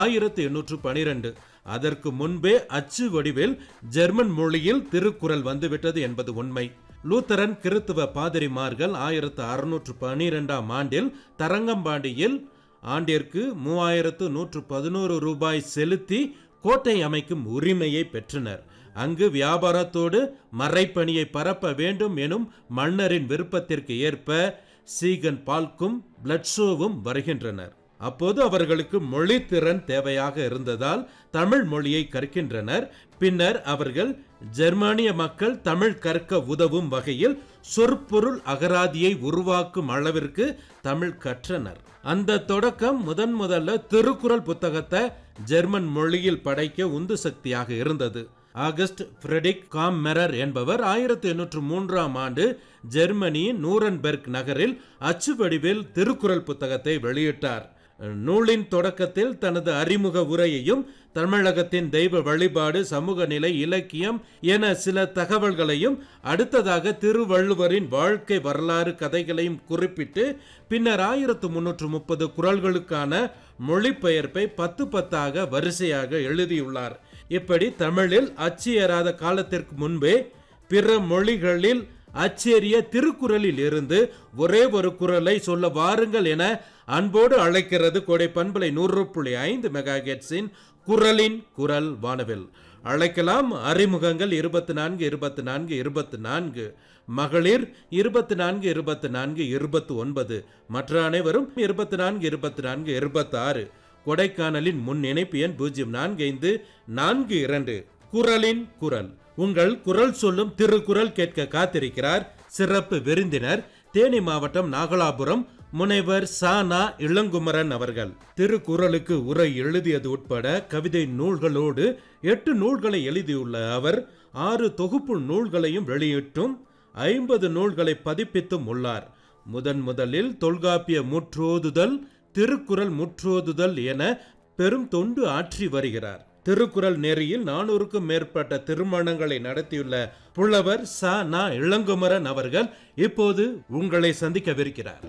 ஆயிரத்தி எண்ணூற்று பனிரெண்டு அதற்கு முன்பே அச்சு வடிவில் ஜெர்மன் மொழியில் திருக்குறள் வந்துவிட்டது என்பது உண்மை லூத்தரன் கிறித்துவ பாதிரிமார்கள் ஆயிரத்து அறுநூற்று பனிரெண்டாம் ஆண்டில் தரங்கம்பாடியில் ஆண்டிற்கு மூவாயிரத்து நூற்று பதினோரு ரூபாய் செலுத்தி கோட்டை அமைக்கும் உரிமையை பெற்றனர் அங்கு வியாபாரத்தோடு மறைப்பணியை பரப்ப வேண்டும் எனும் மன்னரின் விருப்பத்திற்கு ஏற்ப சீகன் பால்க்கும் பிளட்ஷோவும் வருகின்றனர் அப்போது அவர்களுக்கு மொழித்திறன் தேவையாக இருந்ததால் தமிழ் மொழியை கற்கின்றனர் பின்னர் அவர்கள் ஜெர்மானிய மக்கள் தமிழ் கற்க உதவும் வகையில் சொற்பொருள் அகராதியை உருவாக்கும் அளவிற்கு தமிழ் கற்றனர் அந்த தொடக்கம் முதன் முதல்ல திருக்குறள் புத்தகத்தை ஜெர்மன் மொழியில் படைக்க உந்து சக்தியாக இருந்தது ஆகஸ்ட் ஃப்ரெடிக் காம்மெரர் என்பவர் ஆயிரத்தி எண்ணூற்று மூன்றாம் ஆண்டு ஜெர்மனியின் நூரன்பெர்க் நகரில் அச்சு வடிவில் திருக்குறள் புத்தகத்தை வெளியிட்டார் நூலின் தொடக்கத்தில் தனது அறிமுக உரையையும் தமிழகத்தின் தெய்வ வழிபாடு சமூக நிலை இலக்கியம் என சில தகவல்களையும் அடுத்ததாக திருவள்ளுவரின் வாழ்க்கை வரலாறு கதைகளையும் குறிப்பிட்டு பின்னர் ஆயிரத்து முன்னூற்று முப்பது குரல்களுக்கான மொழிபெயர்ப்பை பத்து பத்தாக வரிசையாக எழுதியுள்ளார் இப்படி தமிழில் அச்சு ஏறாத காலத்திற்கு முன்பே பிற மொழிகளில் அச்சேரிய திருக்குறளில் இருந்து ஒரே ஒரு குரலை சொல்ல வாருங்கள் என அன்போடு அழைக்கிறது கோடை பண்பலை நூறு புள்ளி ஐந்து மெகா குரலின் குரல் வானவில் அழைக்கலாம் அறிமுகங்கள் இருபத்தி நான்கு இருபத்தி நான்கு இருபத்தி நான்கு மகளிர் இருபத்தி நான்கு இருபத்தி நான்கு இருபத்தி ஒன்பது மற்ற அனைவரும் இருபத்தி நான்கு இருபத்தி நான்கு இருபத்தி ஆறு கொடைக்கானலின் முன் இணைப்பு எண் பூஜ்ஜியம் நான்கு ஐந்து நான்கு இரண்டு குரலின் குரல் உங்கள் குரல் சொல்லும் திருக்குறள் கேட்க காத்திருக்கிறார் சிறப்பு விருந்தினர் தேனி மாவட்டம் நாகலாபுரம் முனைவர் சானா இளங்குமரன் அவர்கள் திருக்குறளுக்கு உரை எழுதியது உட்பட கவிதை நூல்களோடு எட்டு நூல்களை எழுதியுள்ள அவர் ஆறு தொகுப்பு நூல்களையும் வெளியிட்டும் ஐம்பது நூல்களை பதிப்பித்தும் உள்ளார் முதன் முதலில் தொல்காப்பிய முற்றோதுதல் திருக்குறள் முற்றோதுதல் என பெரும் தொண்டு ஆற்றி வருகிறார் திருக்குறள் நெறியில் நானூறுக்கும் மேற்பட்ட திருமணங்களை நடத்தியுள்ள புலவர் ச நா இளங்குமரன் அவர்கள் இப்போது உங்களை சந்திக்கவிருக்கிறார்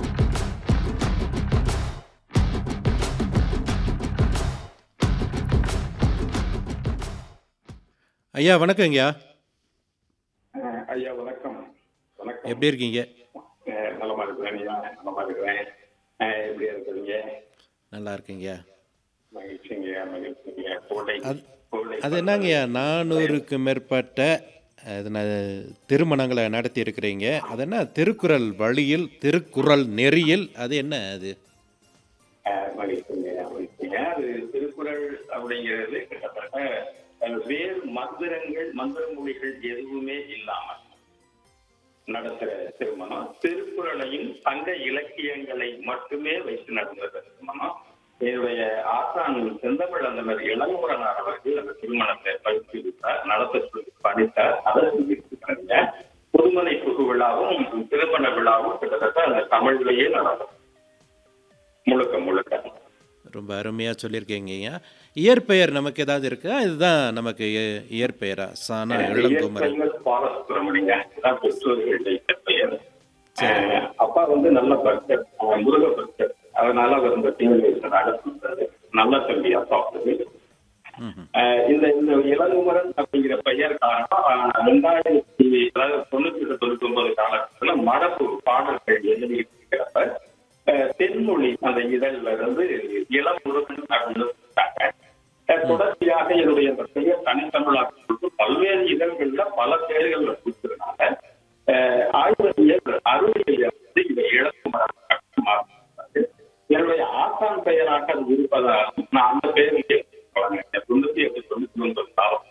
ஐயா வணக்கம் ஐயா அஹ் ஐயா வணக்கம் வணக்கம் எப்படி இருக்கீங்க அஹ் நலமா இருக்கிறேன் ஐயா நலமா இருக்கிறேன் அஹ் எப்படி இருக்கிறீங்க நல்லா இருக்கீங்க மகிழ்ச்சிங்க மகிழ்ச்சிங்க கோடை அது- கோடை அது என்னங்கய்யா நானூறுக்கு மேற்பட்ட அது ந- திருமணங்களை நடத்தி இருக்கிறீங்க அது என்ன திருக்குறள் வழியில் திருக்குறள் நெறியில் அது என்ன அது அஹ் மகிழ்ச்சிங்க மகிழ்ச்சிங்க அது திருக்குறள் அப்படிங்கிறது கிட்டத்தட்ட அஹ், வேறு மந்திரங்கள் மந்திர மொழிகள் எதுவுமே இல்லாம நடத்துற திருமணம் திருக்குறளையும் சங்க இலக்கியங்களை மட்டுமே வைத்து நடந்த திருமணம் என்னுடைய ஆசான் செந்தமிழ் அந்த இளங்குமரனார் அவர்கள் அந்த திருமணத்தை பயிற்சிவித்தார் நடத்த சொல்லி படித்தார் அதை செஞ்சிருக்கிறாங்க புதுமனை புகு விழாவும் திருமண விழாவும் கிட்டத்தட்ட அந்த தமிழ்லயே நடக்கும் முழுக்க முழுக்க ரொம்ப அருமையாக சொல்லியிருக்கீங்க ஐயா இயற்பெயர் நமக்கு ஏதாவது இருக்கா இதுதான் நமக்கு இய- இயற்பெயரா சானா இளங்குமரன் இயற்கைகள் பாலசுப்ரமணிய தான் பெற்றோர்களுடைய பெயர் அஹ் அப்பா வந்து நல்ல பக்தர் அஹ் முருக பக்தர் அதனால அவர் இந்த தீவிர நடத்துறாரு நல்ல தம்பி அப்பா வந்து ம்ஹும். அஹ் இந்த இந்த இளங்குமரன் அப்படிங்கிற பெயர் காரணம் அஹ் ரெண்டாயிரத்தி அதாவது தொண்ணூத்தி எட்டு தொண்ணூத்தி ஒன்பது காலகட்டத்துல மரபு பாடல்கள் எழுதிட்டு இருக்கிறப்ப அஹ் தென்மொழி அந்த இதழ்ல இருந்து இளம் முருகன் அப்படின்னு சொல்லிட்டாங்க அஹ் தொடர்ச்சியாக என்னுடைய அந்த பெயர் தனித்தமிழாக கொடுத்து பல்வேறு இதழ்கள்ல பல பெயர்கள்ல கொடுத்ததுனால அஹ் ஆய்வறிஞர் அருளியல் வந்து இந்த இளங்குமரன் அப்படின்னு மாறினாரு. என்னுடைய ஆசான் பெயராக அது இருப்பதால் நான் அந்த பெயருக்கு தொண்ணூத்தி எட்டு தொண்ணூத்தி ஒன்பது காலம்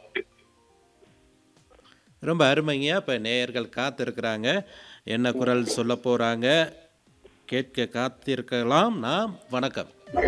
ரொம்ப அருமைங்க இப்போ நேயர்கள் காத்திருக்கிறாங்க என்ன குரல் சொல்ல போகிறாங்க கேட்க காத்திருக்கலாம் நாம் வணக்கம்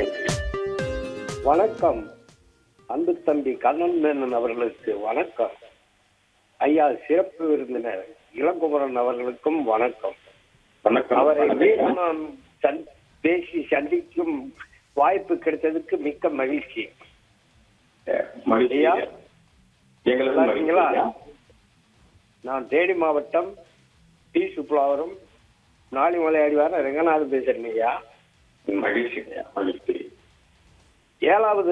வணக்கம் அன்பு தம்பி கண்ணன் மேனன் அவர்களுக்கு வணக்கம் ஐயா சிறப்பு விருந்தினர் இளங்குமரன் அவர்களுக்கும் வணக்கம் வணக்கம் அவரை வணக்கம். மீண்டும் நாம் சந்- பேசி சந்திக்கும் வாய்ப்பு கிடைத்ததுக்கு மிக்க மகிழ்ச்சி அஹ் மகிழ்ச்சி ஐயா. எங்களுக்கு நல்லா இருக்கீங்களா? மகிழ்ச்சி நான் தேனி மாவட்டம் டி சுப்புலாவரம் நாளிமலை அடிவாரம் ரெங்கநாதன் பேசுறேன் ஐயா மகிழ்ச்சி மகிழ்ச்சி ஏழாவது